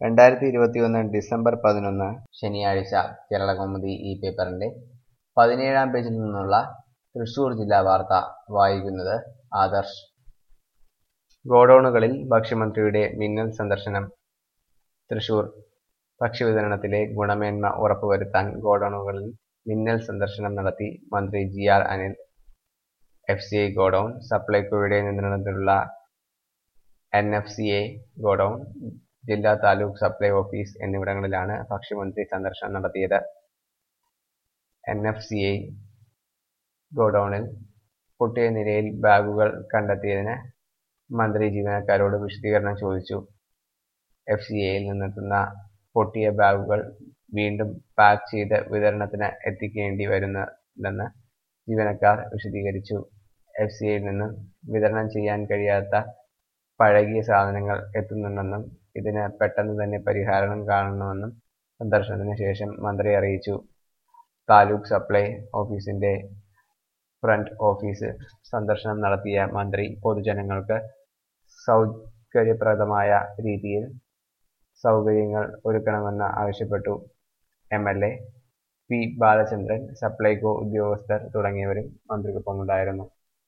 രണ്ടായിരത്തി ഇരുപത്തിയൊന്ന് ഡിസംബർ പതിനൊന്ന് ശനിയാഴ്ച കേരളകൗമുദി ഈ പേപ്പറിന്റെ പതിനേഴാം പേജിൽ നിന്നുള്ള തൃശൂർ ജില്ലാ വാർത്ത വായിക്കുന്നത് ആദർശ് ഗോഡൌണുകളിൽ ഭക്ഷ്യമന്ത്രിയുടെ മിന്നൽ സന്ദർശനം തൃശൂർ ഭക്ഷ്യവിതരണത്തിലെ ഗുണമേന്മ ഉറപ്പുവരുത്താൻ ഗോഡൌണുകളിൽ മിന്നൽ സന്ദർശനം നടത്തി മന്ത്രി G R Anil F C I godown സപ്ലൈകോയുടെ നിയന്ത്രണത്തിലുള്ള N F C A godown ജില്ലാ താലൂക്ക് സപ്ലൈ ഓഫീസ് എന്നിവിടങ്ങളിലാണ് ഭക്ഷ്യമന്ത്രി സന്ദർശനം നടത്തിയത് എൻ എഫ് സി ഐ ഗോഡൌണിൽ പൊട്ടിയ നിലയിൽ ബാഗുകൾ കണ്ടെത്തിയതിന് മന്ത്രി ജീവനക്കാരോട് വിശദീകരണം ചോദിച്ചു എഫ് സി ഐയിൽ നിന്നെത്തുന്ന പൊട്ടിയ ബാഗുകൾ വീണ്ടും പാക്ക് ചെയ്ത് വിതരണത്തിന് എത്തിക്കേണ്ടി വരുന്നുണ്ടെന്ന് ജീവനക്കാർ വിശദീകരിച്ചു എഫ് സി ഐയിൽ നിന്നും വിതരണം ചെയ്യാൻ കഴിയാത്ത പഴകിയ സാധനങ്ങൾ എത്തുന്നുണ്ടെന്നും ഇതിന് പെട്ടെന്ന് തന്നെ പരിഹാരം കാണണമെന്നും സന്ദർശനത്തിന് ശേഷം മന്ത്രി അറിയിച്ചു താലൂക്ക് സപ്ലൈ ഓഫീസിന്റെ ഫ്രണ്ട് ഓഫീസ് സന്ദർശനം നടത്തിയ മന്ത്രി പൊതുജനങ്ങൾക്ക് സൗകര്യപ്രദമായ രീതിയിൽ സൗകര്യങ്ങൾ ഒരുക്കണമെന്ന് ആവശ്യപ്പെട്ടു M L A P Balachandran Supplyco ഉദ്യോഗസ്ഥർ തുടങ്ങിയവരും മന്ത്രിക്കൊപ്പമുണ്ടായിരുന്നു